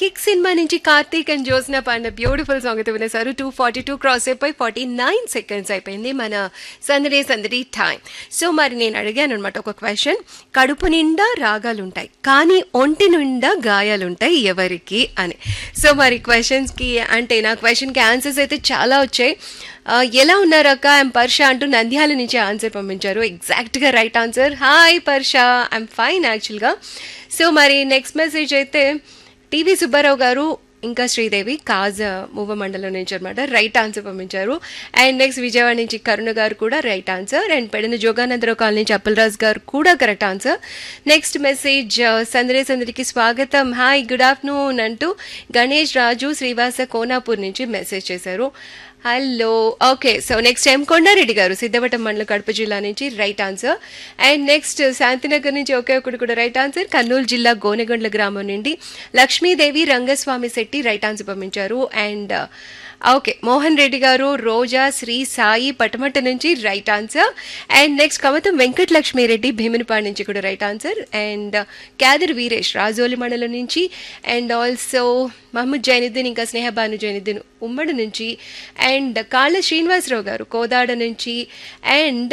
kick cinema నుంచి Karthik and Jyotsna పాడిన beautiful song అయితే వినేసారు టూ ఫార్టీ టూ క్రాస్ అయిపోయి ఫార్టీ నైన్ సెకండ్స్ అయిపోయింది మన సందడి సందడి టైం సో మరి నేను అడిగాను అనమాట ఒక క్వశ్చన్ కడుపు నిండా రాగాలు ఉంటాయి కానీ ఒంటి నిండా గాయాలు ఉంటాయి ఎవరికి అని సో మరి క్వశ్చన్స్కి అంటే నా క్వశ్చన్కి ఆన్సర్స్ అయితే చాలా వచ్చాయి ఆ, ఎలా ఉన్నారు అక్క ఐమ్ పర్ష అంటూ నంద్యాల నుంచి ఆన్సర్ పంపించారు ఎగ్జాక్ట్గా రైట్ ఆన్సర్ హాయ్ పర్ష ఐమ్ ఫైన్ యాక్చువల్గా సో మరి నెక్స్ట్ మెసేజ్ అయితే టీవీ సుబ్బారావు గారు ఇంకా శ్రీదేవి కాజ్ మూవ మండలం నుంచి అనమాట రైట్ ఆన్సర్ పంపించారు అండ్ నెక్స్ట్ విజయవాడ నుంచి కరుణ గారు కూడా రైట్ ఆన్సర్ అండ్ పెడిన జోగానందరావు కాలనీ నుంచి అప్పలరాజు గారు కూడా కరెక్ట్ ఆన్సర్ నెక్స్ట్ మెసేజ్ సందరే సందరికి స్వాగతం హాయ్ గుడ్ ఆఫ్టర్నూన్ అంటూ గణేష్ రాజు శ్రీవాస కోనాపూర్ నుంచి మెసేజ్ చేశారు hello okay so next M Kondareddy garu Siddavatam మండలం కడప జిల్లా నుంచి right answer and next Shantinagar నుంచి ఒకే ఒకటి కూడా రైట్ ఆన్సర్ కర్నూలు జిల్లా గోనెగొండ్ల గ్రామం నుండి లక్ష్మీదేవి రంగస్వామి శెట్టి రైట్ ఆన్సర్ పంపించారు అండ్ ఓకే మోహన్ రెడ్డి గారు రోజా శ్రీ సాయి పటమట నుంచి right answer and next Kamatham Venkata Lakshmireddy Bhimunipadu నుంచి కూడా right answer and Kyadar Veeresh Rajoli మండలం నుంచి అండ్ ఆల్సో మహమ్మద్ జైనుద్దీన్ ఇంకా స్నేహబాను జైనుద్దీన్ ఉమ్మడి నుంచి అండ్ కాళ్ళ శ్రీనివాసరావు గారు కోదాడ నుంచి అండ్